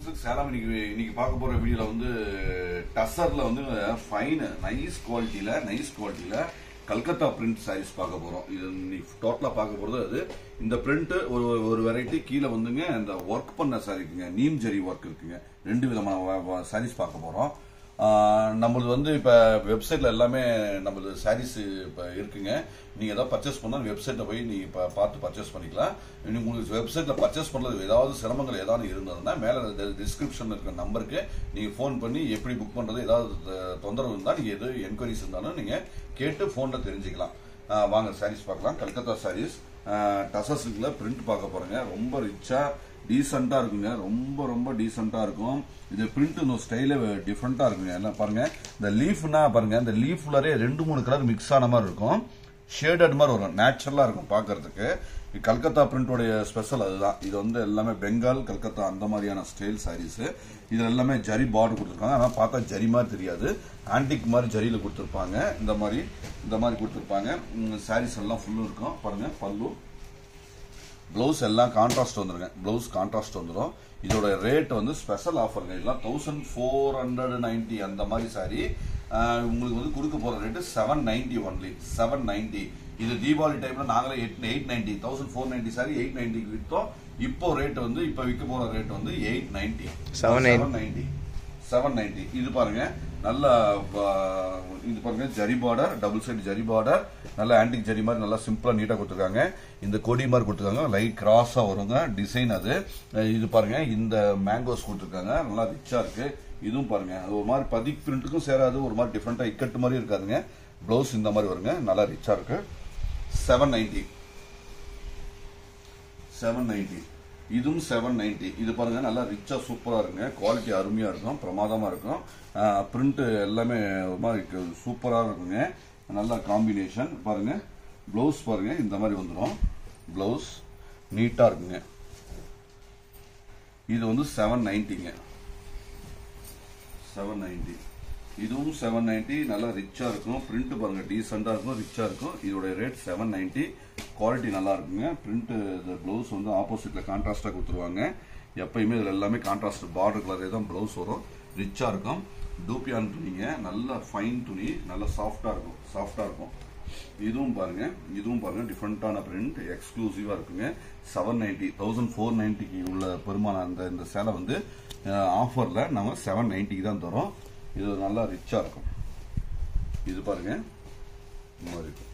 Silk Salem இன்னைக்கு இன்னைக்கு பார்க்க போற வீடியோல வந்து டசர்ல வந்து ஃபைன் நைஸ் குவாலிட்டியில நைஸ் குவாலிட்டியில கல்கத்தா பிரிண்ட் சாரீஸ் பார்க்க போறோம் இது இன்னைக்கு டோட்டலா பார்க்க போறது அது இந்த பிரிண்ட் ஒரு ஒரு வெரைட்டி கீழே வந்துங்க இந்த ஒர்க் பண்ண சாரி இருக்குங்க நீம் ஜரி ஒர்க் இருக்குங்க ரெண்டு விதமான சாரீஸ் பார்க்க போறோம் ஆஹ் நம்மளது வந்து இப்ப வெப்சைட்ல எல்லாமே நம்மளது சாரீஸ் இப்ப இருக்குங்க நீங்க ஏதாவது பர்ச்சேஸ் பண்ணாலும் வெப்சைட்ல போய் நீங்க இப்ப பார்த்து பர்ச்சேஸ் பண்ணிக்கலாம் நீங்க உங்களுக்கு வெப்சைட்ல பர்ச்சேஸ் பண்றது ஏதாவது சிரமங்கள் ஏதாவது இருந்ததுன்னா மேல டிஸ்கிரிப்ஷன் இருக்கிற நம்பருக்கு நீங்க ஃபோன் பண்ணி எப்படி புக் பண்றது ஏதாவது த- தொந்தரவு இருந்தா நீங்க எது என்கொயரிஸ் இருந்தாலும் நீங்க கேட்டு போன்ல தெரிஞ்சுக்கலாம் ஆஹ் வாங்க சாரீஸ் பார்க்கலாம் கல்கத்தா சாரீஸ் டசஸ்ல பிரிண்ட் பார்க்க போறேங்க ரொம்ப ரிச்சா டீசெண்டா இருக்குங்க ரொம்ப ரொம்ப டீசெண்டா இருக்கும் இது பிரிண்ட் இந்த ஸ்டைலே டிஃப்ரெண்டா இருக்குங்க எல்லாம் பாருங்க இந்த லீஃப்னா பாருங்க இந்த லீஃப்லரே ரெண்டு மூணு கலர் மிக்ஸ் ஆன மாதிரி இருக்கும் ஷேடட் மாதிரி வரும் நேச்சுரலா இருக்கும் பார்க்கிறதுக்கு இது கல்கத்தா பிரிண்டோடைய ஸ்பெஷல் அதுதான் இது வந்து எல்லாமே பெங்கால் கல்கத்தா அந்த மாதிரியான ஸ்டைல் சாரீஸ் இதுல எல்லாமே ஜரி பார்டர் கொடுத்துருக்காங்க ஆனா பார்த்தா ஜரி மாதிரி தெரியாது ஆன்டிக் மாதிரி ஜரியில கொடுத்துருப்பாங்க இந்த மாதிரி இந்த மாதிரி கொடுத்துருப்பாங்க சாரீஸ் எல்லாம் ஃபுல்லும் இருக்கும் பாருங்க பல்லு ப்ளவுஸ் எல்லாம் கான்ட்ராஸ்ட் வந்துருங்க ப்ளவுஸ் கான்ட்ராஸ்ட் வந்துடும் இதோட ரேட் வந்து ஸ்பெஷல் ஆஃபருங்க இதெல்லாம் தௌசண்ட் ஃபோர் ஹண்ட்ரட் நைன்டி அந்த மாதிரி சாரி உங்களுக்கு வந்து கொடுக்க போற rate seven ninety only seven ninety இது தீபாவளி டைம்ல நாங்களே eight eight ninety thousand four ninety sorry eight நைன்டிக்கு விற்றோம் இப்போ ரேட் வந்து இப்போ விற்க போற ரேட் வந்து eight ninety 790. Ninety seven ninety இது பாருங்க நல்ல ஆஹ், இது பாருங்க zari border double side zari border நல்ல ஆன்டிக் ஜரி மாதிரி நல்லா சிம்பிளா நீட்டா கொடுத்துருக்காங்க இந்த கொடி மாதிரி கொடுத்துருக்காங்க லைட் கிராஸா வருங்க டிசைன் அது அஹ், இது பாருங்க இந்த மேங்கோஸ் கொடுத்துருக்காங்க நல்லா ரிச்சா இருக்கு இதுவும் பாருங்க அது ஒரு மாதிரி பதிக் பிரிண்ட்டுக்கும் சேராது ஒரு மாதிரி டிஃப்ரெண்டா இக்கட்டு மாதிரி இருக்காதுங்க பிளவுஸ் இந்த மாதிரி வருங்க நல்லா ரிச்சா இருக்கு செவன் நைன்டி செவன் நைன்டி இதுவும் செவன் நைன்டி இது பாருங்க நல்லா ரிச்சா சூப்பரா இருக்குங்க குவாலிட்டி அருமையா இருக்கும் பிரமாதமா இருக்கும் பிரிண்ட் எல்லாமே ஒரு மாதிரி சூப்பரா இருக்குங்க நல்ல காம்பினேஷன் பாருங்க பிளவுஸ் பாருங்க இந்த மாதிரி வந்துடும் பிளவுஸ் நீட்டா இருக்குங்க இது வந்து செவன் நைன்டிங்க செவன் நைன்டி இதுவும் செவன் நைன்டி நல்லா ரிச்சா இருக்கும் பிரிண்ட் பாருங்க டீசெண்டா இருக்கும் ரிச்சா இருக்கும் இதோட ரேட் செவன் நைன்டி குவாலிட்டி நல்லா இருக்குங்க பிரிண்ட் இந்த ப்ளவுஸ் வந்து ஆப்போசிட்ல கான்ட்ராஸ்டா கொடுத்துருவாங்க எப்பயுமே இதுல எல்லாமே கான்ட்ராஸ்ட் பார்டர் கலரே தான் ப்ளவுஸ் வரும் ரிச்சா இருக்கும் டூப்பியான் துணிங்க நல்ல ஃபைன் துணி நல்ல சாஃப்டா இருக்கும் சாஃப்டா இருக்கும் இதுவும் பாருங்க இதுவும் பாருங்க டிஃப்ரெண்டான பிரிண்ட் எக்ஸ்க்ளூசிவா இருக்குங்க செவன் நைன்டி தௌசண்ட் ஃபோர் நைன்டிக்கு உள்ள பெருமான அந்த இந்த சேலை வந்து ஆஃபர்ல நம்ம செவன் நைன்டிக்கு தான் தரோம் இது நல்லா ரிச்சா இருக்கும் இது பாருங்க இந்த மாதிரி இருக்கும்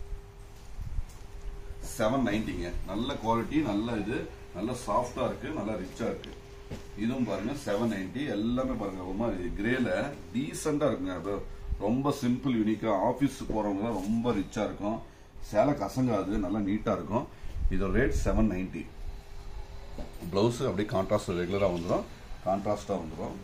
செவன் நைன்டிங்க நல்ல குவாலிட்டி நல்ல இது நல்ல சாஃப்டா இருக்கு நல்லா ரிச்சா இருக்கு இதுவும் பாருங்க செவன் நைன்டி எல்லாமே பாருங்க ஒரு மாதிரி கிரேல டீசெண்டா இருக்குங்க அது ரொம்ப சிம்பிள் யூனிக்கா ஆபீஸ் போறவங்க ரொம்ப ரிச்சா இருக்கும் சேலை கசங்காது நல்லா நீட்டா இருக்கும் இதோட ரேட் செவன் நைன்டி பிளவுஸ் அப்படியே கான்ட்ராஸ்ட் ரெகுலரா வந்துடும் கான்ட்ராஸ்டா வந்துடும்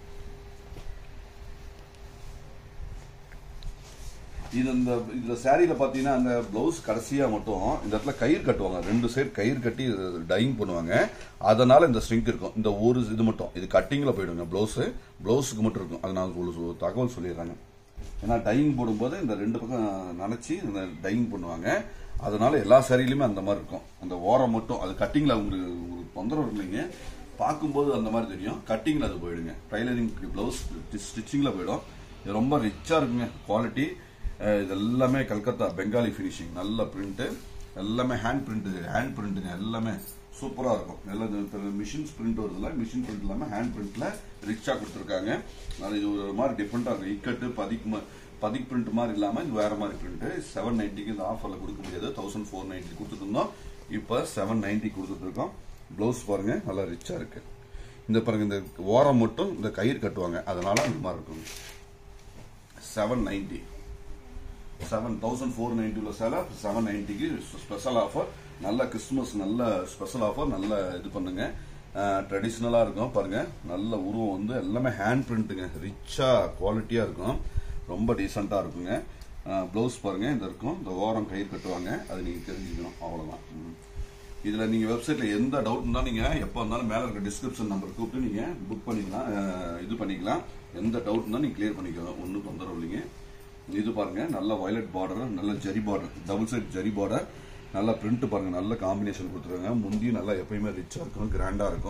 இது இந்த இந்த சாரியில பாத்தீங்கன்னா அந்த பிளவுஸ் கடைசியா மட்டும் இந்த இடத்துல கயிறு கட்டுவாங்க ரெண்டு சைடு கயிறு கட்டி டைங் பண்ணுவாங்க அதனால இந்த ஸ்ட்ரிங்க் இருக்கும் இந்த ஒரு இது மட்டும் இது கட்டிங்ல போயிடுங்க பிளவுஸ் பிளவுஸுக்கு மட்டும் இருக்கும் அது நான் ஒரு ஒரு தகவல் சொல்லிடுறாங்க ஏன்னா டைங் போடும்போது இந்த ரெண்டு பக்கம் நினைச்சு இந்த டைங் பண்ணுவாங்க அதனால எல்லா சாரியிலுமே அந்த மாதிரி இருக்கும் அந்த ஓரம் மட்டும் அது கட்டிங்ல உங்களுக்கு உங்களுக்கு தொந்தரவு இல்லைங்க பார்க்கும்போது அந்த மாதிரி தெரியும் கட்டிங்ல அது போயிடுங்க டைலரிங் பிளவுஸ் ஸ்டிச்சிங்ல போயிடும் இது ரொம்ப ரிச்சா இருக்குங்க குவாலிட்டி இது எல்லாமே கல்கத்தா பெங்காலி ஃபினிஷிங் நல்ல பிரிண்ட் எல்லாமே ஹேண்ட் பிரிண்ட் ஹேண்ட் பிரிண்ட்டுங்க எல்லாமே சூப்பரா இருக்கும் எல்லாம் மிஷின்ஸ் பிரிண்ட் வருதுல மிஷின் பிரிண்ட் இல்லாம ஹேண்ட் பிரிண்ட்ல ரிச்சா கொடுத்துருக்காங்க அது இது ஒரு மாதிரி டிஃப்ரெண்டா இருக்கும் இக்கட்டு பதிக் ம- பதிக் பிரிண்ட் மாதிரி இல்லாம இது வேற மாதிரி பிரிண்ட் செவன் நைன்டிக்கு இந்த ஆஃபர்ல கொடுக்க முடியாது தௌசண்ட் ஃபோர் நைன்டி கொடுத்துட்டு இருந்தோம் இப்போ செவன் நைன்டி கொடுத்துட்டு இருக்கோம் பிளவுஸ் பாருங்க நல்லா ரிச்சா இருக்கு இந்த பாருங்க இந்த ஓரம் மட்டும் இந்த கயிறு கட்டுவாங்க அதனால இந்த மாதிரி இருக்கும் seven ninety seven thousand four ninety உள்ள சேலை செவன் நைன்டிக்கு ஸ்பெஷல் ஆஃபர் நல்ல கிறிஸ்துமஸ் நல்ல ஸ்பெஷல் ஆஃபர் நல்ல இது பண்ணுங்க ட்ரெடிஷ்னலாக இருக்கும் பாருங்க நல்ல உருவம் வந்து எல்லாமே ஹேண்ட் பிரிண்ட்டுங்க ரிச்சா குவாலிட்டியாக இருக்கும் ரொம்ப டீசெண்டாக இருக்குங்க ப்ளவுஸ் பாருங்க இந்த இருக்கும் இந்த ஓரம் கயிறு கட்டுவாங்க அது நீங்கள் தெரிஞ்சுக்கணும் அவ்வளோதான் ம். இதுல நீங்க வெப்சைட்ல எந்த டவுட் இருந்தாலும் நீங்க எப்போ இருந்தாலும் மேல இருக்க டிஸ்கிரிப்ஷன் நம்பர் கூப்பிட்டு நீங்க புக் பண்ணிக்கலாம் அஹ், இது பண்ணிக்கலாம் எந்த டவுட் இருந்தாலும் நீங்க கிளியர் பண்ணிக்கலாம் ஒன்றும் தொந்தரவு இல்லைங்க இது பாருங்க நல்ல வயலட் பார்டர் நல்ல zari border double side zari border நல்ல பிரிண்ட் பாருங்க நல்ல காம்பினேஷன் கொடுத்துருக்காங்க முந்தியும் நல்லா எப்பயுமே ரிச்சா இருக்கும் கிராண்டா இருக்கும்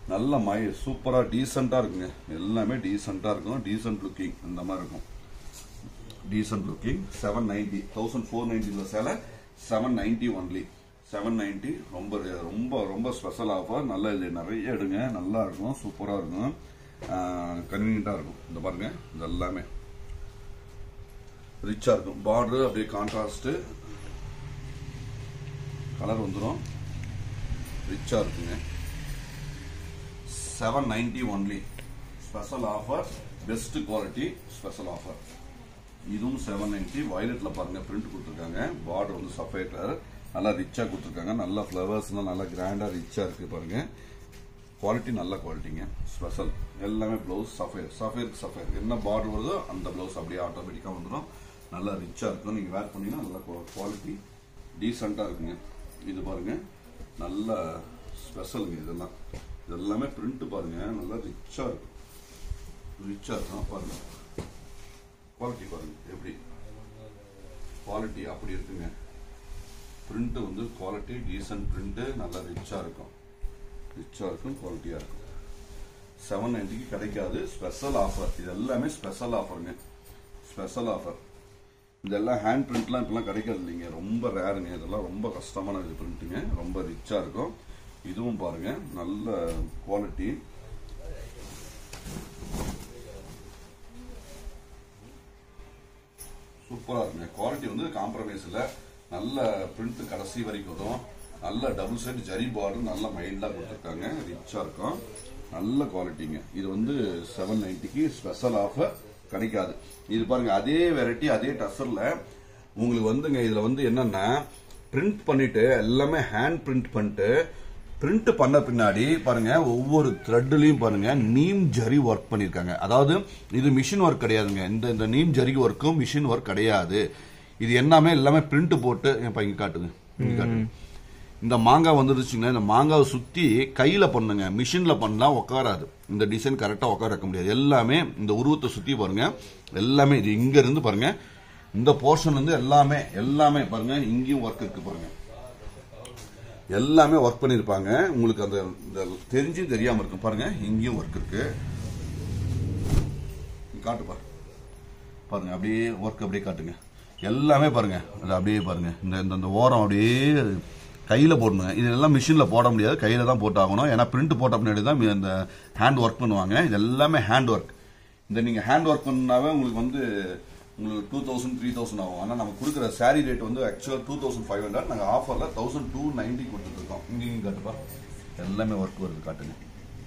நல்ல மை சூப்பரா டீசெண்டா இருக்குங்க எல்லாமே டீசெண்டா இருக்கும் டீசென்ட் லுக்கிங் இந்த மாதிரி இருக்கும் decent looking seven ninety thousand four நைன்டில சேலை seven ninety only seven ninety ரொம்ப ரொம்ப ரொம்ப ஸ்பெஷல் ஆஃபர் நல்ல இது நிறைய எடுங்க நல்லா இருக்கும் சூப்பரா இருக்கும் கன்வீனியண்டா இருக்கும் இந்த பாருங்க இது எல்லாமே ரிச்சா இருக்கும் பார்டர் அப்படியே கான்ட்ராஸ்ட் கலர் வந்துடும் ரிச்சா இருக்குங்க seven ninety only special offer best quality special offer இதுவும் செவன் நைன்டி வயலட்ல பாருங்க பிரிண்ட் கொடுத்துருக்காங்க பார்டர் வந்து சஃபேர் கலர் நல்லா ரிச்சா கொடுத்துருக்காங்க நல்ல ஃபிளவர்ஸ்லாம் நல்லா கிராண்டா ரிச்சா இருக்கு பாருங்க குவாலிட்டி நல்ல குவாலிட்டிங்க ஸ்பெஷல் எல்லாமே ப்ளவுஸ் சஃபேர் சஃபேர் சஃபேர் என்ன பார்டர் வருதோ அந்த ப்ளவுஸ் அப்படியே ஆட்டோமேட்டிக்காக வந்துடும் நல்லா ரிச்சா இருக்கும் நீங்க வேர் பண்ணீங்கன்னா நல்ல குவாலிட்டி டீசெண்டா இருக்குங்க இது பாருங்க நல்ல ஸ்பெஷலுங்க இதெல்லாம் இது எல்லாமே பிரிண்ட் பாருங்க நல்லா ரிச்சா இருக்கும் ரிச்சா இருக்கும் பாருங்க குவாலிட்டி பாருங்க எப்படி குவாலிட்டி அப்படி இருக்குங்க பிரிண்ட் வந்து குவாலிட்டி டீசன்ட் பிரிண்ட் நல்லா ரிச்சா இருக்கும் ரிச்சா இருக்கும் குவாலிட்டியா இருக்கும் செவன் நைன்டிக்கு கிடைக்காது ஸ்பெஷல் ஆஃபர் இது எல்லாமே ஸ்பெஷல் ஆஃபருங்க ஸ்பெஷல் ஆஃபர் இதெல்லாம் ஹேண்ட் பிரிண்ட்லாம் இப்பெல்லாம் கிடைக்காது இல்லைங்க ரொம்ப ரேருங்க இதெல்லாம் ரொம்ப கஷ்டமான இது பிரிண்ட்டுங்க ரொம்ப ரிச்சா இருக்கும் இதுவும் பாருங்க நல்ல குவாலிட்டி சூப்பரா இருக்குங்க குவாலிட்டி வந்து காம்ப்ரமைஸ் இல்ல நல்ல பிரிண்ட் கடைசி வரைக்கும் வரும் நல்ல டபுள் சைடு ஜரி பார்டர் நல்ல மைல்டா கொடுத்துருக்காங்க ரிச்சா இருக்கும் நல்ல குவாலிட்டிங்க இது வந்து செவன் நைன்டிக்கு ஸ்பெஷல் ஆஃபர் கிடைக்காது இது பாருங்க அதே வெரைட்டி அதே டசர்ல உங்களுக்கு வந்துங்க இதுல வந்து என்னன்னா பிரிண்ட் பண்ணிட்டு எல்லாமே ஹேண்ட் பிரிண்ட் பண்ணிட்டு பிரிண்ட் பண்ண பின்னாடி பாருங்க ஒவ்வொரு த்ரெட்லயும் பாருங்க நீம் ஜரி ஒர்க் பண்ணிருக்காங்க அதாவது இது மிஷின் ஒர்க் கிடையாதுங்க இந்த இந்த நீம் ஜரி ஒர்க்கும் மிஷின் ஒர்க் கிடையாது இது எல்லாமே எல்லாமே பிரிண்ட் போட்டு என் பையன் காட்டுங்க இங்க காட்டுங்க இந்த மாங்காய் வந்துருச்சுங்கன்னா இந்த மாங்காவை சுத்தி கையில பண்ணுங்க மிஷின்ல பண்ணா உட்காராது இந்த டிசைன் கரெக்டா உட்கார வைக்க முடியாது எல்லாமே இந்த உருவத்தை சுத்தி பாருங்க எல்லாமே இது இங்க இருந்து பாருங்க இந்த போர்ஷன் வந்து எல்லாமே எல்லாமே பாருங்க இங்கேயும் ஒர்க் இருக்கு பாருங்க எல்லாமே ஒர்க் பண்ணிருப்பாங்க உங்களுக்கு அந்த இந்த தெரிஞ்சும் தெரியாம இருக்கும் பாருங்க இங்கேயும் ஒர்க் இருக்கு காட்டு பாருங்க பாருங்க அப்படியே ஒர்க் அப்படியே காட்டுங்க எல்லாமே பாருங்க அது அப்படியே பாருங்க இந்த இந்த- இந்த ஓரம் அப்படியே கையில போடணுங்க இதெல்லாம் மிஷின்ல போட முடியாது கையில தான் போட்டாகணும் ஏன்னா பிரிண்ட் போட்ட பின்னாடி தான் இந்த ஹேண்ட் ஒர்க் பண்ணுவாங்க இது எல்லாமே ஹேண்ட் ஒர்க் இந்த நீங்க ஹேண்ட் ஒர்க் பண்ணாவே உங்களுக்கு வந்து உங்களுக்கு டூ தௌசண்ட் த்ரீ தௌசண்ட் ஆகும் ஆனால் நம்ம கொடுக்குற சாரி ரேட் வந்து ஆக்சுவலாக டூ தௌசண்ட் ஃபைவ் ஹண்ட்ரட் நாங்கள் ஆஃபரில் தௌசண்ட் டூ நைன்ட்டி கொடுத்துருக்கோம் இங்கே இங்கே காட்டுப்பா எல்லாமே ஒர்க் வருது காட்டுங்க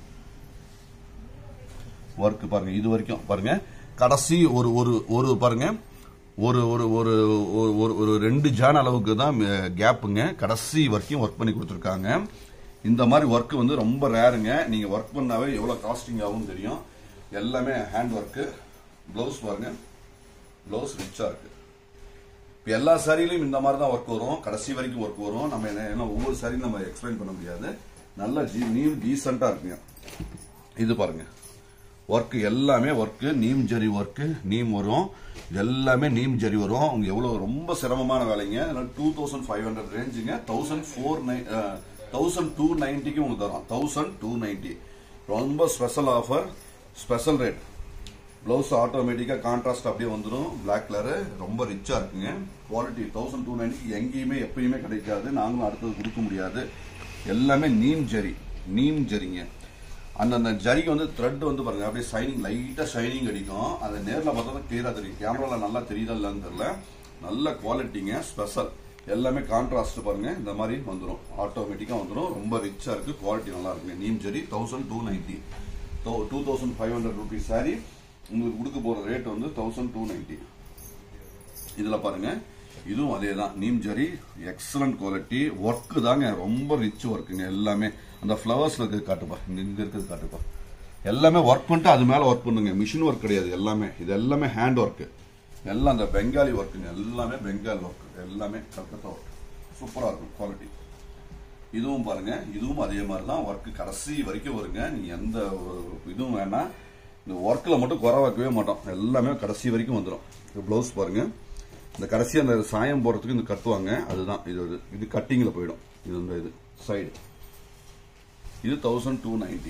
ஒர்க் பாருங்க இது வரைக்கும் பாருங்க கடைசி ஒரு ஒரு ஒரு பாருங்க ஒரு ஒரு ஒரு ஒரு- ஒரு ஒரு ரெண்டு ஜான் அளவுக்கு தான் கேப்புங்க கடைசி வரைக்கும் ஒர்க் பண்ணி கொடுத்துருக்காங்க இந்த மாதிரி ஒர்க் வந்து ரொம்ப ரேருங்க நீங்க ஒர்க் பண்ணாவே எவ்வளவு காஸ்டிங் ஆகும் தெரியும் எல்லாமே ஹேண்ட் ஒர்க்கு பிளவுஸ் பாருங்க பிளவுஸ் ரிச்சா இருக்கு இப்ப எல்லா சாரிலையும் இந்த மாதிரி தான் ஒர்க் வரும் கடைசி வரைக்கும் ஒர்க் வரும் நம்ம என்ன ஏன்னா ஒவ்வொரு சாரியும் நம்ம எக்ஸ்பிளைன் பண்ண முடியாது நல்ல ஜீ நீம் டீசெண்டா இருக்குங்க இது பாருங்க ஒர்க் எல்லாமே ஒர்க் நீம் ஜரி ஒர்க் நீம் வரும் இது எல்லாமே நீம் ஜரி வரும் உங்க எவ்வளவு ரொம்ப சிரமமான வேலைங்க டூ தௌசண்ட் ஃபைவ் ஹண்ட்ரட் ரேஞ்சுங்க thousand four nine thousand two நைன்டிக்கு உங்களுக்கு தரோம் தௌசண்ட் டூ நைன்டி ரொம்ப special offer special rate blouse ஆட்டோமேட்டிக்கா கான்ட்ராஸ்ட் அப்படியே வந்துடும் Black கலர் ரொம்ப ரிச்சா இருக்குங்க குவாலிட்டி தௌசண்ட் டூ நைன்டிக்கு எங்கேயுமே எப்பயுமே கிடைக்காது நாங்களும் அடுத்தது கொடுக்க முடியாது எல்லாமே நீம் ஜரி நீம் ஜரிங்க அந்த அந்த ஜரிக்கு வந்து த்ரெட் வந்து பாருங்க அப்படியே ஷைனிங் லைட்டா ஷைனிங் அடிக்கும் அதை நேர்ல பார்த்தா தான் கிளியரா தெரியும் கேமரால நல்லா தெரியுதா இல்லைன்னு தெரியல நல்ல குவாலிட்டிங்க ஸ்பெஷல் எல்லாமே கான்ட்ராஸ்ட் பாருங்க இந்த மாதிரி வந்துடும் ஆட்டோமேட்டிக்கா வந்துடும் ரொம்ப ரிச்சா இருக்கு குவாலிட்டி நல்லா இருக்குங்க neem zari thousand two ninety two thousand five hundred rupees sari உங்களுக்கு கொடுக்க போற ரேட் வந்து தௌசண்ட் டூ நைன்டி இதுல பாருங்க இதுவும் அதே தான் neem zari excellent quality work தாங்க ரொம்ப ரிச் ஒர்க்குங்க எல்லாமே அந்த ஃப்ளவர்ஸ்ல இருக்கிறது காட்டுப்பா இங்க இங்க இருக்கிறது காட்டுப்பா எல்லாமே ஒர்க் பண்ணிட்டு அது மேல ஒர்க் பண்ணுங்க மிஷின் ஒர்க் கிடையாது எல்லாமே இது எல்லாமே ஹேண்ட் ஒர்க் எல்லாம் அந்த பெங்காலி ஒர்க்குங்க எல்லாமே பெங்கால் ஒர்க் எல்லாமே கல்கத்தா ஒர்க் சூப்பரா இருக்கும் குவாலிட்டி இதுவும் பாருங்க இதுவும் அதே மாதிரி தான் ஒர்க் கடைசி வரைக்கும் வருங்க நீங்க எந்த ஒரு இதுவும் வேணாம் இந்த ஒர்க்கில் மட்டும் குறை வைக்கவே மாட்டோம் எல்லாமே கடைசி வரைக்கும் வந்துடும் ப்ளவுஸ் பாருங்க இந்த கடைசி அந்த சாயம் போடுறதுக்கு இந்த கட்டுவாங்க அதுதான் இது ஒரு- இது கட்டிங்கில் போயிடும் இது இந்த இது சைடு இது thousand two ninety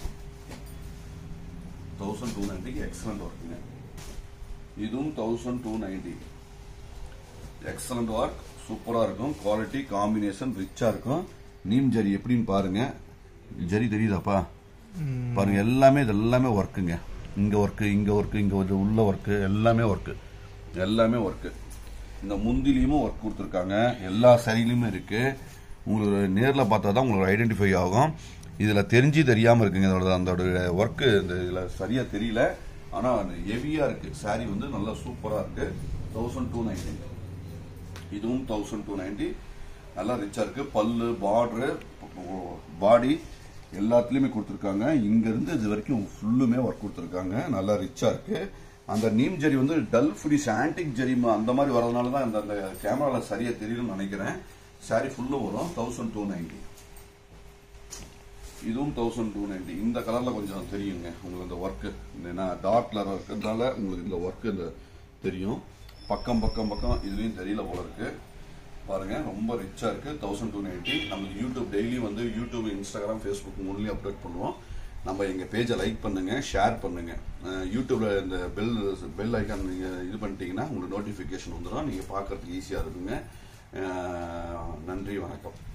thousand two நைன்டிக்கு எக்ஸலண்ட் ஒர்க்குங்க இதுவும் thousand two ninety excellent work சூப்பரா இருக்கும் குவாலிட்டி காம்பினேஷன் ரிச்சா இருக்கும் நீம் ஜரி எப்படின்னு பாருங்க ஜரி தெரியுதாப்பா பாருங்க எல்லாமே இது எல்லாமே ஒர்க்குங்க இங்க ஒர்க்கு இங்க ஒர்க்கு இங்க ஒரு உள்ள ஒர்க்கு எல்லாமே ஒர்க்கு எல்லாமே ஒர்க்கு இந்த முந்திலையும் ஒர்க் கொடுத்துருக்காங்க எல்லா சரியிலுமே இருக்கு உங்களுக்கு நேர்ல பார்த்தா தான் உங்களுக்கு ஐடென்டிஃபை ஆகும் இதுல தெரிஞ்சு தெரியாம இருக்குங்க இதோட அதோட ஒர்க்கு இந்த இதுல சரியா தெரியல ஆனா ஹெவியா இருக்கு சாரி வந்து நல்லா சூப்பரா இருக்கு தௌசண்ட் டூ நைன்டி இதுவும் தௌசண்ட் டூ நைன்டி நல்லா ரிச்சா இருக்கு பல்லு பார்டரு பாடி எல்லாத்துலயுமே கொடுத்துருக்காங்க இங்க இருந்து இது வரைக்கும் ஃபுல்லுமே ஒர்க் கொடுத்துருக்காங்க நல்லா ரிச்சா இருக்கு அந்த நீம் ஜரி வந்து டல் ஃபினிஷ் ஆன்டிக் ஜரி ம- அந்த மாதிரி வரதுனால தான் அந்த அந்த கேமரால சரியா தெரியும்னு நினைக்கிறேன் சாரி ஃபுல்லும் வரும் தௌசண்ட் டூ நைன்டி இதுவும் தௌசண்ட் டூ நைன்டி இந்த கலர்ல கொஞ்சம் தெரியுங்க உங்களுக்கு இந்த ஒர்க்கு ஏன்னா டார்க் கலர் இருக்கிறதுனால உங்களுக்கு இந்த ஒர்க்கு இந்த தெரியும் பக்கம் பக்கம் பக்கம் இதுலயும் தெரியல போல இருக்கு பாருங்க ரொம்ப ரிச்சா இருக்கு தௌசண்ட் டூ நைன்டி நம்ம யூடியூப் டெய்லி வந்து யூடியூப் இன்ஸ்டாகிராம் ஃபேஸ்புக் மூணுலயும் அப்டேட் பண்ணுவோம் நம்ம எங்க பேஜை லைக் பண்ணுங்க ஷேர் பண்ணுங்க அஹ் யூடியூப்ல இந்த பெல் பெல் ஐக்கான் நீங்க இது பண்ணிட்டீங்கன்னா உங்களுக்கு நோட்டிபிகேஷன் வந்துடும் நீங்க பார்க்கறதுக்கு ஈஸியா இருக்குங்க அஹ் நன்றி வணக்கம்